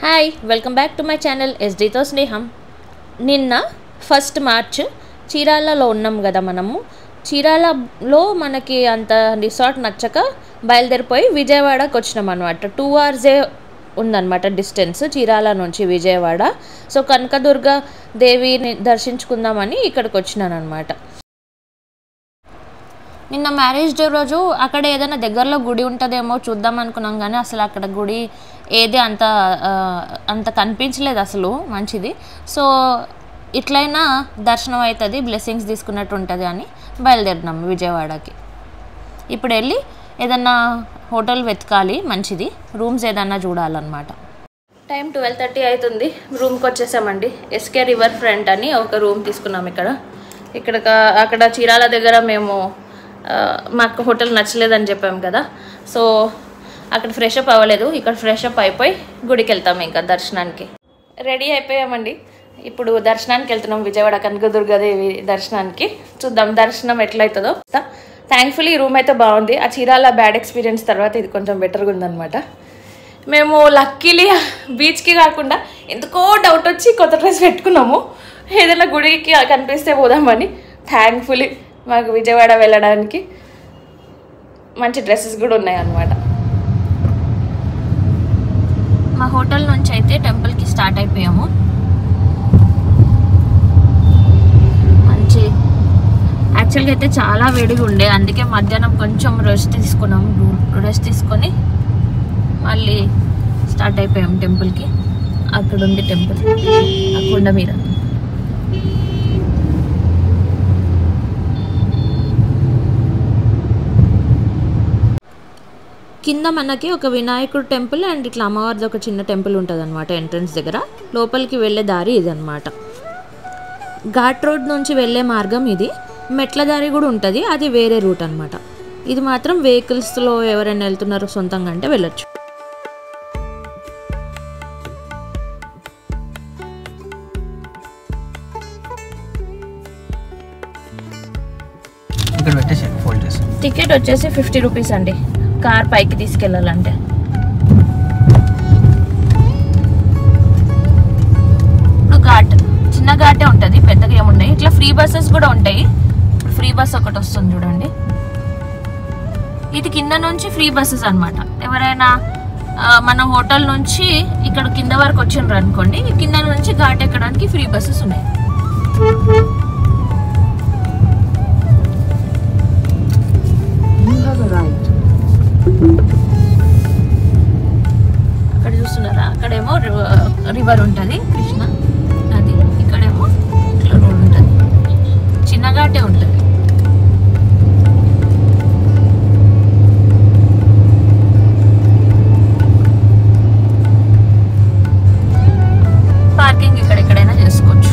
Hi welcome back to my channel ఎస్డితో స్నేహం నిన్న ఫస్ట్ మార్చ్ చీరాలలో ఉన్నాం కదా మనము చీరాలలో మనకి అంత రిసార్ట్ నచ్చక బయలుదేరిపోయి విజయవాడకి వచ్చినాం అనమాట టూ అవర్సే ఉందన్నమాట డిస్టెన్స్ చీరాల నుంచి విజయవాడ సో కనకదుర్గ దేవిని దర్శించుకుందామని ఇక్కడికి వచ్చినాను అనమాట నిన్న మ్యారేజ్ డే రోజు అక్కడ ఏదైనా దగ్గరలో గుడి ఉంటుందేమో చూద్దాం అనుకున్నాం కానీ అసలు అక్కడ గుడి ఏది అంత ఆ, అంత కనిపించలేదు అసలు మంచిది సో ఇట్లయినా దర్శనం అవుతుంది బ్లెస్సింగ్స్ తీసుకున్నట్టు ఉంటుంది అని బయలుదేరినాం విజయవాడకి ఇప్పుడు వెళ్ళి ఏదన్నా హోటల్ వెతకాలి మంచిది రూమ్స్ ఏదన్నా చూడాలన్నమాట టైం ట్వెల్వ్ థర్టీ అవుతుంది రూమ్కి వచ్చేసామండి ఎస్కే రివర్ ఫ్రంట్ అని ఒక రూమ్ తీసుకున్నాం ఇక్కడ ఇక్కడ అక్కడ చీరాల దగ్గర మేము ఆ, మాకు హోటల్ నచ్చలేదని చెప్పాం కదా సో అక్కడ ఫ్రెష్ అప్ అవ్వలేదు ఇక్కడ ఫ్రెష్ అప్ అయిపోయి గుడికి వెళ్తాం ఇంకా దర్శనానికి రెడీ అయిపోయామండి ఇప్పుడు దర్శనానికి వెళ్తున్నాం విజయవాడ కనకదుర్గాదేవి దర్శనానికి చూద్దాం దర్శనం ఎట్లయితుందో థ్యాంక్ఫుల్లీ ఈ రూమ్ అయితే బాగుంది ఆ చీరాల బ్యాడ్ ఎక్స్పీరియన్స్ తర్వాత ఇది కొంచెం బెటర్గా ఉందన్నమాట మేము లక్కీలీ బీచ్కి కాకుండా ఎందుకో డౌట్ వచ్చి కొత్త డ్రెస్ పెట్టుకున్నాము ఏదైనా గుడికి కనిపిస్తే పోదామని థ్యాంక్ఫుల్లీ మాకు విజయవాడ వెళ్ళడానికి మంచి డ్రెస్సెస్ కూడా ఉన్నాయి అన్నమాట మా హోటల్ నుంచి అయితే టెంపుల్కి స్టార్ట్ అయిపోయాము మంచి యాక్చువల్గా అయితే చాలా వేడిగా ఉండే అందుకే మధ్యాహ్నం కొంచెం రెస్ట్ తీసుకున్నాం రెస్ట్ తీసుకొని మళ్ళీ స్టార్ట్ అయిపోయాం టెంపుల్కి అక్కడ ఉంది టెంపుల్ ఆ కొండ మీద కింద మనకి ఒక వినాయకుడు టెంపుల్ అండ్ ఇట్లా అమ్మవారిది ఒక చిన్న టెంపుల్ ఉంటుంది అనమాట ఎంట్రన్స్ దగ్గర లోపలికి వెళ్ళే దారి ఇది అనమాట ఘాట్ రోడ్ నుంచి వెళ్ళే మార్గం ఇది మెట్ల దారి కూడా ఉంటుంది అది వేరే రూట్ అనమాట ఇది మాత్రం వెహికల్స్లో ఎవరైనా వెళ్తున్నారో సొంతంగా అంటే వెళ్ళొచ్చు ఇక్కడ పెట్టేసి ఫోల్డ్ చేసి టికెట్ వచ్చేసి ఫిఫ్టీ రూపీస్ అండి కార్ పైకి తీసుకెళ్ళాలంటే ఇప్పుడు ఘాట్ చిన్న ఘాటే ఉంటుంది పెద్దగా ఏముండయి ఇట్లా ఫ్రీ బస్సెస్ కూడా ఉంటాయి ఇప్పుడు ఫ్రీ బస్ ఒకటి వస్తుంది చూడండి ఇది కింద నుంచి ఫ్రీ బస్సెస్ అన్నమాట ఎవరైనా ఆ, మన హోటల్ నుంచి ఇక్కడ కింద వరకు వచ్చిండ్రు అనుకోండి ఈ కింద నుంచి ఘాట్ ఎక్కడానికి ఫ్రీ బస్సెస్ ఉన్నాయి అక్కడ చూస్తున్నారా అక్కడేమో రివర్ ఉంటుంది కృష్ణ నది ఇక్కడేమో ఇట్లా రోడ్ ఉంటుంది చిన్నగాటే ఉంటుంది పార్కింగ్ ఇక్కడ ఎక్కడైనా చేసుకోవచ్చు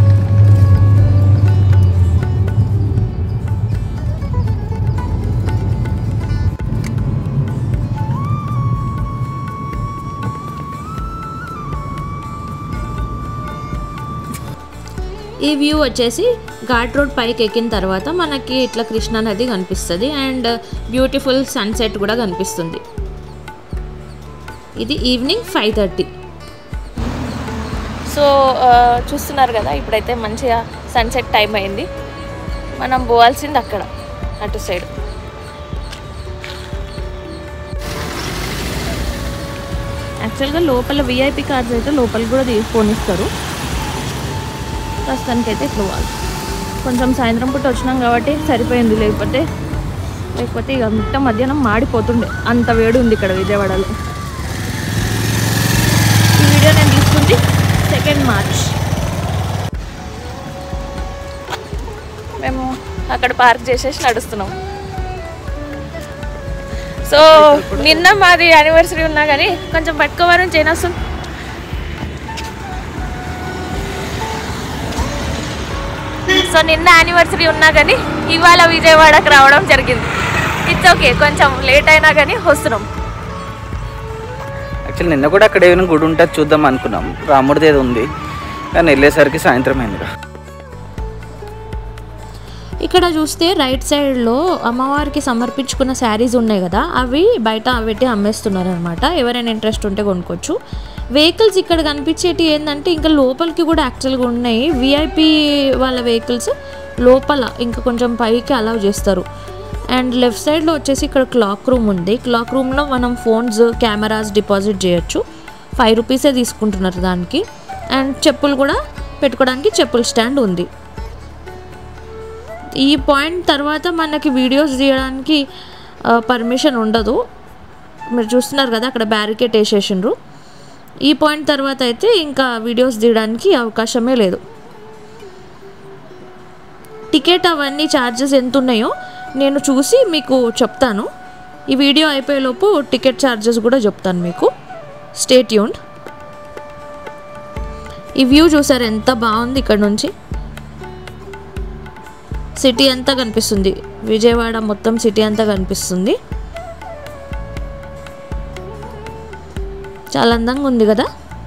ఈ వ్యూ వచ్చేసి ఘాట్ రోడ్ పైకి ఎక్కిన తర్వాత మనకి ఇట్లా కృష్ణా నది కనిపిస్తుంది అండ్ బ్యూటిఫుల్ సన్సెట్ కూడా కనిపిస్తుంది ఇది ఈవినింగ్ ఫైవ్ థర్టీ సో చూస్తున్నారు కదా ఇప్పుడైతే మంచిగా సన్సెట్ టైం అయింది మనం పోవాల్సింది అక్కడ అటు సైడ్ యాక్చువల్గా లోపల విఐపి కార్డ్స్ అయితే లోపలికి కూడా తీసుకొనిస్తారు ప్రస్తుతానికైతే ఇట్లా పోవాలి కొంచెం సాయంత్రం పూట వచ్చినాం కాబట్టి సరిపోయింది లేకపోతే లేకపోతే ఇక మిట్ట మధ్యాహ్నం మాడిపోతుండే అంత వేడి ఉంది ఇక్కడ విజయవాడలో ఈ వీడియో నేను తీసుకుంది సెకండ్ మార్చ్ మేము అక్కడ పార్క్ చేసేసి నడుస్తున్నాం సో నిన్న మాది యానివర్సరీ ఉన్నా కానీ కొంచెం పట్టుకోవాలని చైనా వస్తుంది సో నిన్న యానివర్సరీ ఉన్నా కానీ ఇవాళ విజయవాడకు రావడం జరిగింది ఇట్స్ ఓకే కొంచెం లేట్ అయినా కానీ వస్తున్నాం యాక్చువల్లీ నిన్న కూడా అక్కడ ఏమైనా గుడి ఉంటుంది చూద్దాం అనుకున్నాం రాముడిది ఏదో ఉంది కానీ వెళ్ళేసరికి సాయంత్రం అయిందిగా ఇక్కడ చూస్తే రైట్ సైడ్లో అమ్మవారికి సమర్పించుకున్న శారీస్ ఉన్నాయి కదా అవి బయట పెట్టి అమ్మేస్తున్నారు అనమాట ఎవరైనా ఇంట్రెస్ట్ ఉంటే కొనుక్కోవచ్చు వెహికల్స్ ఇక్కడ కనిపించేటి ఏంటంటే ఇంకా లోపలికి కూడా యాక్చువల్గా ఉన్నాయి విఐపి వాళ్ళ వెహికల్స్ లోపల ఇంకా కొంచెం పైకి అలౌ చేస్తారు అండ్ లెఫ్ట్ సైడ్లో వచ్చేసి ఇక్కడ క్లాక్ రూమ్ ఉంది క్లాక్ రూమ్లో మనం ఫోన్స్ కెమెరాస్ డిపాజిట్ చేయొచ్చు ఫైవ్ రూపీసే తీసుకుంటున్నారు దానికి అండ్ చెప్పులు కూడా పెట్టుకోవడానికి చెప్పుల స్టాండ్ ఉంది ఈ పాయింట్ తర్వాత మనకి వీడియోస్ తీయడానికి పర్మిషన్ ఉండదు మీరు చూస్తున్నారు కదా అక్కడ బ్యారికేడ్ వేసేసిండ్రు ఈ పాయింట్ తర్వాత అయితే ఇంకా వీడియోస్ తీయడానికి అవకాశమే లేదు టికెట్ అవన్నీ ఛార్జెస్ ఎంత ఉన్నాయో నేను చూసి మీకు చెప్తాను ఈ వీడియో అయిపోయేలోపు టికెట్ ఛార్జెస్ కూడా చెప్తాను మీకు స్టేట్ యూన్ ఈ వ్యూ చూసారు ఎంత బాగుంది ఇక్కడ నుంచి సిటీ అంతా కనిపిస్తుంది విజయవాడ మొత్తం సిటీ అంతా కనిపిస్తుంది చాలా అందంగా ఉంది కదా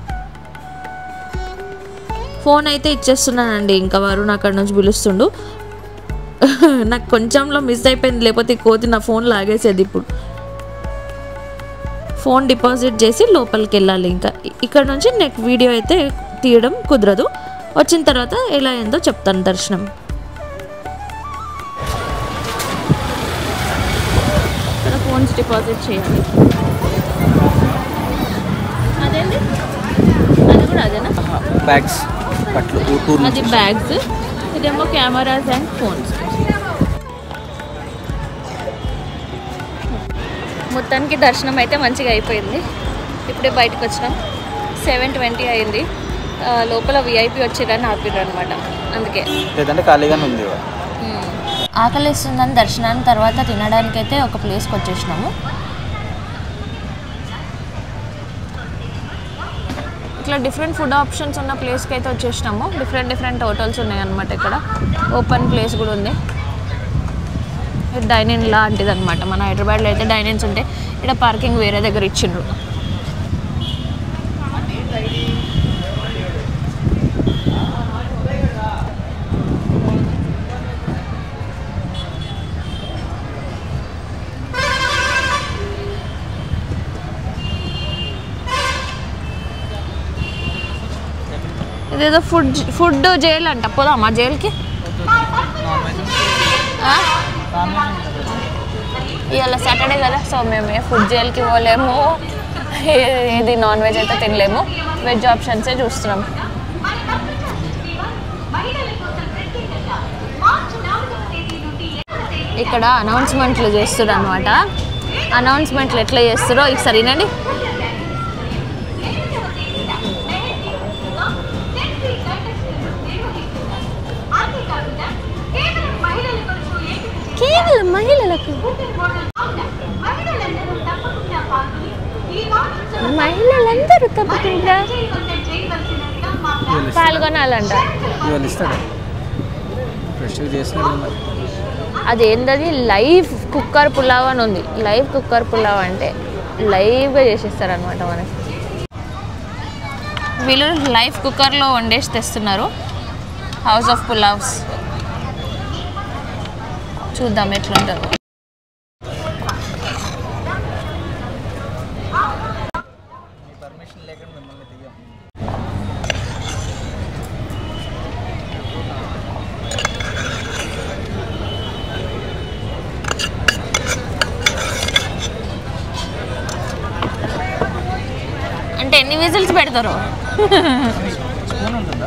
ఫోన్ అయితే ఇచ్చేస్తున్నానండి ఇంకా వరుణ్ అక్కడ నుంచి పిలుస్తుండు నాకు కొంచెంలో మిస్ అయిపోయింది లేకపోతే ఈ కోతి నా ఫోన్ లాగేసేది ఇప్పుడు ఫోన్ డిపాజిట్ చేసి లోపలికి వెళ్ళాలి ఇంకా ఇ- ఇక్కడ నుంచి నెక్స్ట్ వీడియో అయితే తీయడం కుదరదు వచ్చిన తర్వాత ఎలా అయిందో చెప్తాను దర్శనం ఇక్కడ ఫోన్స్ డిపాజిట్ చేయాలి అదేంటి అది కూడా అదేనా బ్యాగ్స్ బట్లు టూర్ అది బ్యాగ్స్ ఇదేమో కెమెరాస్ అండ్ ఫోన్స్ మొత్తానికి దర్శనం అయితే మంచిగా అయిపోయింది ఇప్పుడే బయటకు వచ్చినాం సెవెన్ ట్వంటీ అయింది ఆ, లోపల విఐపి వచ్చిరని ఆపిర్రు అనమాట అందుకే లేదంటే ఖాళీగానే ఉంది ఇవాళ. ఆకలిస్తుందని దర్శనాన్ని తర్వాత తినడానికి అయితే ఒక ప్లేస్కి వచ్చేసినాము ఇట్లా డిఫరెంట్ ఫుడ్ ఆప్షన్స్ ఉన్న ప్లేస్కి అయితే వచ్చేసినాము డిఫరెంట్ డిఫరెంట్ హోటల్స్ ఉన్నాయి అనమాట ఇక్కడ ఓపెన్ ప్లేస్ కూడా ఉంది ఇది డైనింగ్ లాంటిది అనమాట మన హైదరాబాద్లో అయితే డైనింగ్స్ ఉంటాయి ఇక్కడ పార్కింగ్ వేరే దగ్గర ఇచ్చిండ్రు ఇదేదో ఫుడ్ ఫుడ్ జైలు అంట పోదామా జైలుకి ఆ? ఇవాళ సాటర్డే కదా సో మేము ఫుడ్ జైలుకి పోలేము ఏ- ఏది నాన్ వెజ్ అయితే తినలేము వెజ్ ఆప్షన్సే చూస్తున్నాం ఇక్కడ అనౌన్స్మెంట్లు చేస్తారు అనమాట అనౌన్స్మెంట్లు ఎట్లా చేస్తారో ఒకసారి వినండి కేవలం మహిళలకు మహిళలందరూ తప్పకుండా పాల్గొనాలంట ఇవాళ ఇస్తాడు ఫ్రెష్గా చేస్తున్నాడు మరి అదేంటది లైవ్ కుక్కర్ పులావ్ అని ఉంది లైవ్ కుక్కర్ పులావ్ అంటే లైవ్గా చేసేస్తారు అనమాట మనకి వీళ్ళు లైవ్ కుక్కర్లో వండేసి తెస్తున్నారు హౌస్ ఆఫ్ పులావ్స్ చూద్దాం ఎట్లుంటుందో పర్మిషన్ లేకుండా మిమ్మల్ని దిగాం అంటే ఎన్ని విజిల్స్ పెడతారు స్పూన్ ఉంటుందా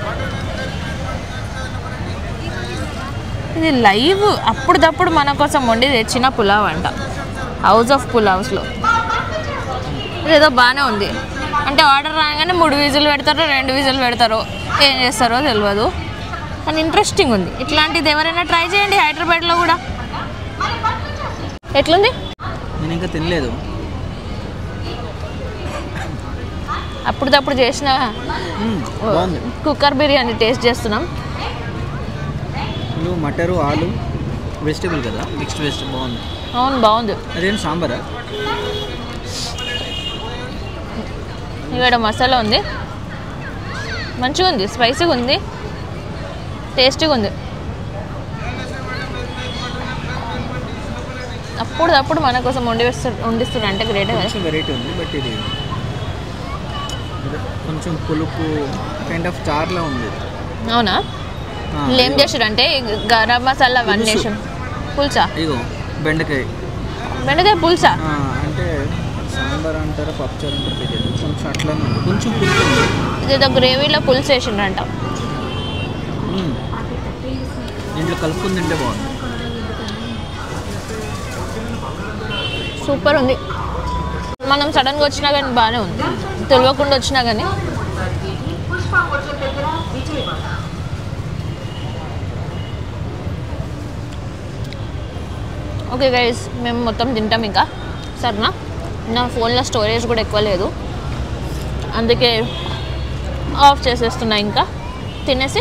ఇది లైవ్ అప్పుడప్పుడు మన కోసం వండి తెచ్చిన పులావ్ అంట హౌస్ ఆఫ్ పులావ్స్లో ఇదేదో బాగానే ఉంది అంటే ఆర్డర్ రాగానే మూడు విజిల్ పెడతారో రెండు విజిల్ పెడతారో ఏం చేస్తారో తెలియదు కానీ ఇంట్రెస్టింగ్ ఉంది ఇట్లాంటిది ఎవరైనా ట్రై చేయండి హైదరాబాద్లో కూడా ఎట్లుంది నేను ఇంకా తినలేదు అప్పుడప్పుడు చేసిన మ్మ్, బాగుంది కుక్కర్ బిర్యానీ టేస్ట్ చేస్తున్నాం నువ్వు మటరు ఆలు వెజిటేబుల్ కదా మిక్స్డ్ వెజిటేబుల్ బాగుంది అవును బాగుంది అదేం సాంబారా ఇక్కడ మసాలా ఉంది మంచిగా ఉంది స్పైసీగా ఉంది టేస్టీగా ఉంది అప్పుడు అప్పుడు మన కోసం వండి వండిస్తున్నా అంటే గ్రేట్ కదా కొంచెం వెరైటీ ఉంది బట్ ఇది ఇది కొంచెం పులుపు కైండ్ ఆఫ్ చార్లా ఉంది అవునా ఆ, వీళ్ళు ఏం ఇదిగో. చేసారంటే గరం మసాలా అవన్నీ పులుసు. చేసారు పులుసా ఇగో బెండకాయ బెండకాయ పులుసా ఆ, అంటే సాంబార్ అంటారా పప్పుచారు అంటారా తెలియదు కొంచెం అట్లానే ఉంది కొంచెం పులుపు ఉంది ఇదేదో గ్రేవీలో పులుసు వేసిండ్రంట మ్మ్. దీంట్లో కలుపుకుని తింటే బాగుంది సూపర్ ఉంది మనం సడన్గా వచ్చినా కానీ బాగానే ఉంది తెలియకుండా వచ్చినా కానీ ఓకే గైస్ మేము మొత్తం తింటాం ఇంకా సరేనా నా ఫోన్లో స్టోరేజ్ కూడా ఎక్కువ లేదు అందుకే ఆఫ్ చేసేస్తున్నా ఇంకా తినేసి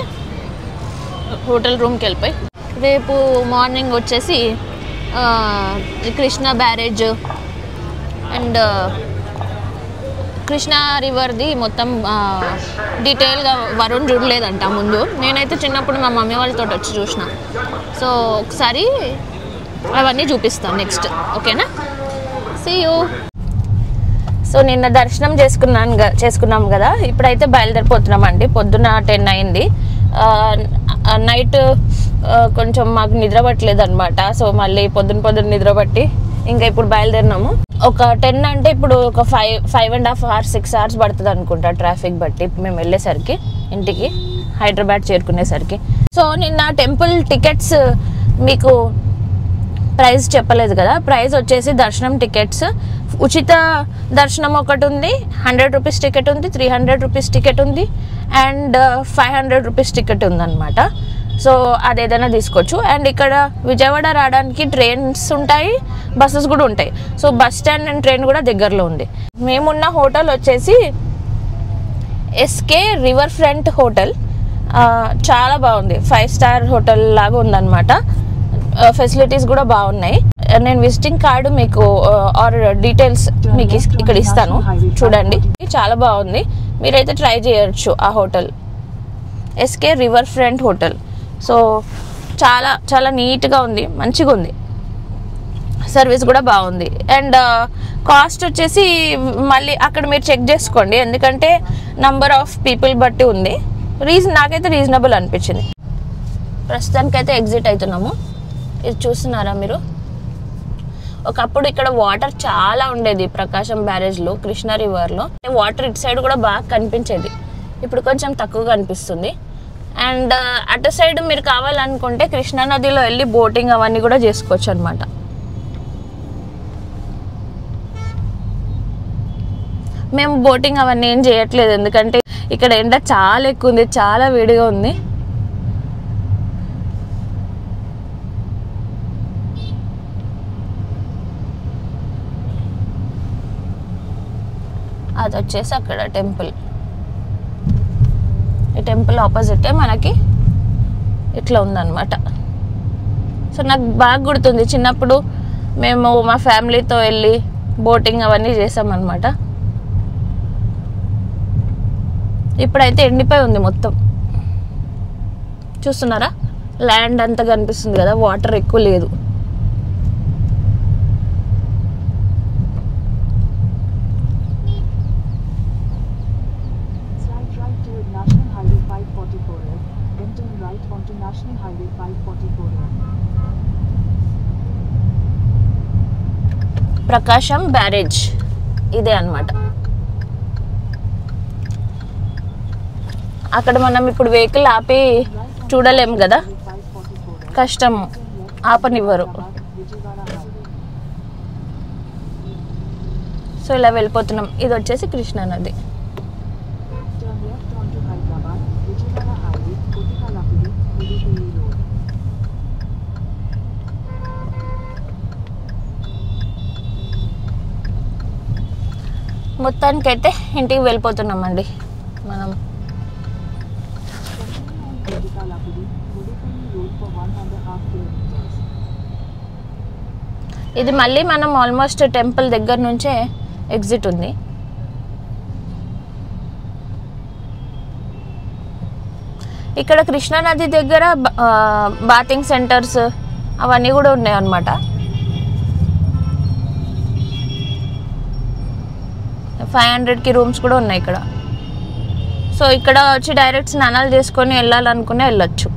హోటల్ రూమ్కి వెళ్ళిపోయి రేపు మార్నింగ్ వచ్చేసి ఆ, కృష్ణా బ్యారేజ్ అండ్ కృష్ణా రివర్ది మొత్తం డీటెయిల్గా వరుణ్ చూడలేదంట ముందు నేనైతే చిన్నప్పుడు మా మమ్మీ వాళ్ళతో వచ్చి చూసిన సో ఒకసారి అవన్నీ చూపిస్తాను నెక్స్ట్ ఓకేనా సీ యూ సో నిన్న దర్శనం చేసుకున్నాను గ- చేసుకున్నాం కదా ఇప్పుడైతే బయలుదేరిపోతున్నాం అండి పొద్దున టెన్ అయింది నైట్ కొంచెం మాకు నిద్ర పట్టలేదు అనమాట సో మళ్ళీ పొద్దున పొద్దున నిద్ర పట్టి ఇంకా ఇప్పుడు బయలుదేరినాము ఒక టెన్ అంటే ఇప్పుడు ఒక five five and half hours six hours పడుతుంది అనుకుంటా ట్రాఫిక్ బట్టి మేము వెళ్ళేసరికి ఇంటికి హైదరాబాద్ చేరుకునేసరికి సో నిన్న టెంపుల్ టికెట్స్ మీకు ప్రైస్ చెప్పలేదు కదా ప్రైస్ వచ్చేసి దర్శనం టికెట్స్ ఉచిత దర్శనం ఒకటి ఉంది హండ్రెడ్ రూపీస్ టికెట్ ఉంది త్రీ హండ్రెడ్ రూపీస్ టికెట్ ఉంది and five hundred rupees ticket ఉందన్నమాట సో అది ఏదైనా తీసుకోవచ్చు అండ్ ఇక్కడ విజయవాడ రావడానికి ట్రైన్స్ ఉంటాయి బస్సెస్ కూడా ఉంటాయి so bus stand and train కూడా దగ్గరలో ఉంది మేమున్న హోటల్ వచ్చేసి ఎస్కే రివర్ ఫ్రంట్ హోటల్ ఆ, చాలా బాగుంది ఫైవ్ స్టార్ హోటల్ లాగా ఉందన్నమాట ఫెసిలిటీస్ కూడా బాగున్నాయి నేను విజిటింగ్ కార్డు మీకు ఆర్ డీటెయిల్స్ మీకు ఇస్- ఇక్కడ ఇస్తాను చూడండి చాలా బాగుంది మీరైతే ట్రై చేయొచ్చు ఆ hotel SK river front hotel so చాలా చాలా నీట్గా ఉంది మంచిగా ఉంది సర్వీస్ కూడా బాగుంది అండ్ కాస్ట్ వచ్చేసి మళ్ళీ అక్కడ మీరు చెక్ చేసుకోండి ఎందుకంటే నంబర్ ఆఫ్ పీపుల్ బట్టి ఉంది రీజన్ నాకైతే రీజనబుల్ అనిపించింది ప్రస్తుతానికైతే ఎగ్జిట్ అవుతున్నాము ఇది చూస్తున్నారా మీరు ఒకప్పుడు ఇక్కడ వాటర్ చాలా ఉండేది ప్రకాశం బ్యారేజ్లో కృష్ణా రివర్లో వాటర్ ఇటు సైడ్ కూడా బాగా కనిపించేది ఇప్పుడు కొంచెం తక్కువగా అనిపిస్తుంది అండ్ అటు సైడ్ మీరు కావాలనుకుంటే కృష్ణా నదిలో వెళ్ళి బోటింగ్ అవన్నీ కూడా చేసుకోవచ్చు అనమాట మేము బోటింగ్ అవన్నీ ఏం చేయట్లేదు ఎందుకంటే ఇక్కడ ఎండ చాలా ఎక్కువ ఉంది చాలా వేడిగా ఉంది అది వచ్చేసి అక్కడ టెంపుల్ ఈ టెంపుల్ ఆపోజిటే మనకి ఇట్లా ఉందన్నమాట సో నాకు బాగా గుర్తుంది చిన్నప్పుడు మేము మా ఫ్యామిలీతో వెళ్ళి బోటింగ్ అవన్నీ చేసామన్నమాట ఇప్పుడైతే ఎండిపోయి ఉంది మొత్తం చూస్తున్నారా ల్యాండ్ అంతా కనిపిస్తుంది కదా వాటర్ ఎక్కువ లేదు Slide right toward National Highway 544 then turn right onto National Highway 544 Prakasam barrage ఇదే అన్నమాట అక్కడ మనం ఇప్పుడు వెహికల్ ఆపి చూడలేం కదా 544 కష్టం ఆపనివ్వరు Vijayawada Highway. సో ఇలా వెళ్ళిపోతున్నాం ఇది వచ్చేసి కృష్ణా నది Turn left onto Hyderabad, Vijayawada Highway, Kotikalapudi, Pudupalli Road. మొత్తానికైతే ఇంటికి వెళ్ళిపోతున్నామండి మనం Continue on Kotikalapudi, Pudupalli Road for one and a half kilometers. ఇది మళ్ళీ మనం ఆల్మోస్ట్ టెంపుల్ దగ్గర నుంచే ఎగ్జిట్ ఉంది ఇక్కడ కృష్ణా నది దగ్గర బాతింగ్ సెంటర్స్ అవన్నీ కూడా ఉన్నాయి అన్నమాట ఫైవ్ హండ్రెడ్కి రూమ్స్ కూడా ఉన్నాయి ఇక్కడ సో ఇక్కడ వచ్చి డైరెక్ట్ స్నానాలు చేసుకొని వెళ్ళాలనుకునే వెళ్ళొచ్చు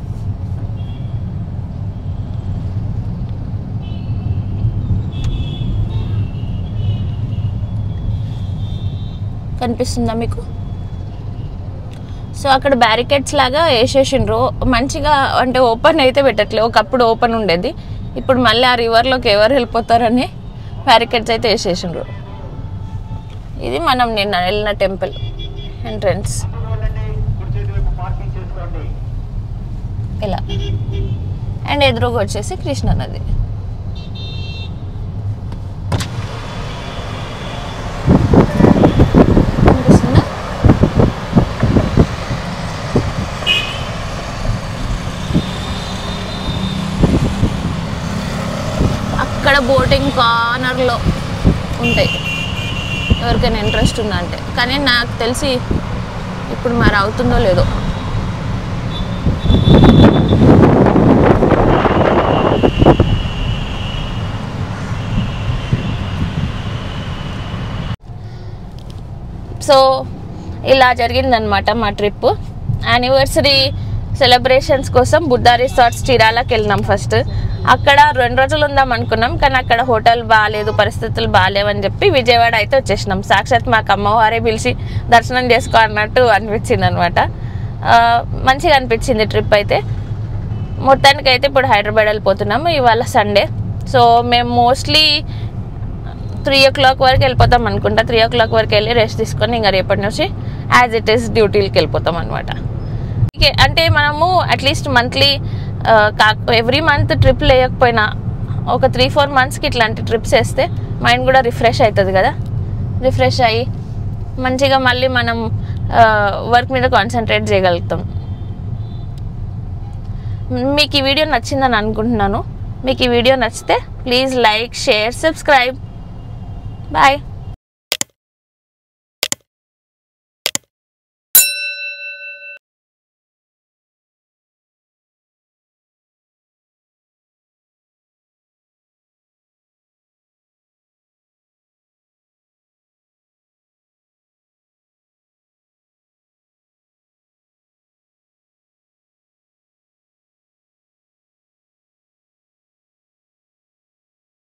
కనిపిస్తుందా మీకు సో అక్కడ బ్యారికేడ్స్ లాగా వేసేసిండ్రు మంచిగా అంటే ఓపెన్ అయితే పెట్టట్లే ఒకప్పుడు ఓపెన్ ఉండేది ఇప్పుడు మళ్ళీ ఆ రివర్లోకి ఎవరు వెళ్ళిపోతారని బ్యారికేడ్స్ అయితే వేసేసిండ్రు ఇది మనం నిన్న వెళ్ళిన టెంపుల్ ఎంట్రన్స్ ఇలా అండ్ ఎదురుగా వచ్చేసి కృష్ణ నది కనిపిస్తుందా అక్కడ బోటింగ్ కార్నర్లో ఉంటాయి ఎవరికైనా ఇంట్రెస్ట్ ఉందంటే కానీ నాకు తెలిసి ఇప్పుడు మరి అవుతుందో లేదో సో ఇలా జరిగిందనమాట మా ట్రిప్ యానివర్సరీ సెలబ్రేషన్స్ కోసం బుద్ధా రిసార్ట్స్ చీరాలకి వెళ్ళినాం ఫస్ట్ అక్కడ రెండు రోజులు ఉందాం అనుకున్నాం కానీ అక్కడ హోటల్ బాగాలేదు పరిస్థితులు బాగాలేవని చెప్పి విజయవాడ అయితే వచ్చేసినాం సాక్షాత్ మాకు అమ్మవారే పిలిచి దర్శనం చేసుకో అన్నట్టు అనిపించింది అనమాట మంచిగా అనిపించింది ట్రిప్ అయితే మొత్తానికి అయితే ఇప్పుడు హైదరాబాద్ వెళ్ళిపోతున్నాము ఇవాళ సండే సో మేము మోస్ట్లీ త్రీ ఓ క్లాక్ వరకు వెళ్ళిపోతాం అనుకుంటా త్రీ ఓ క్లాక్ వరకు వెళ్ళి రెస్ట్ తీసుకొని ఇంకా రేపటి నుంచి యాజ్ ఇట్ ఈస్ డ్యూటీలకి వెళ్ళిపోతాం అనమాట అంటే మనము at least monthly every month trip లేకపోయినా ఒక త్రీ ఫోర్ మంత్స్కి ఇట్లాంటి ట్రిప్స్ వేస్తే మైండ్ కూడా రిఫ్రెష్ అవుతుంది కదా రిఫ్రెష్ అయ్యి మంచిగా మళ్ళీ మనం వర్క్ మీద కాన్సన్ట్రేట్ చేయగలుగుతాం మీకు ఈ వీడియో నచ్చిందని అనుకుంటున్నాను మీకు ఈ వీడియో నచ్చితే please like share subscribe bye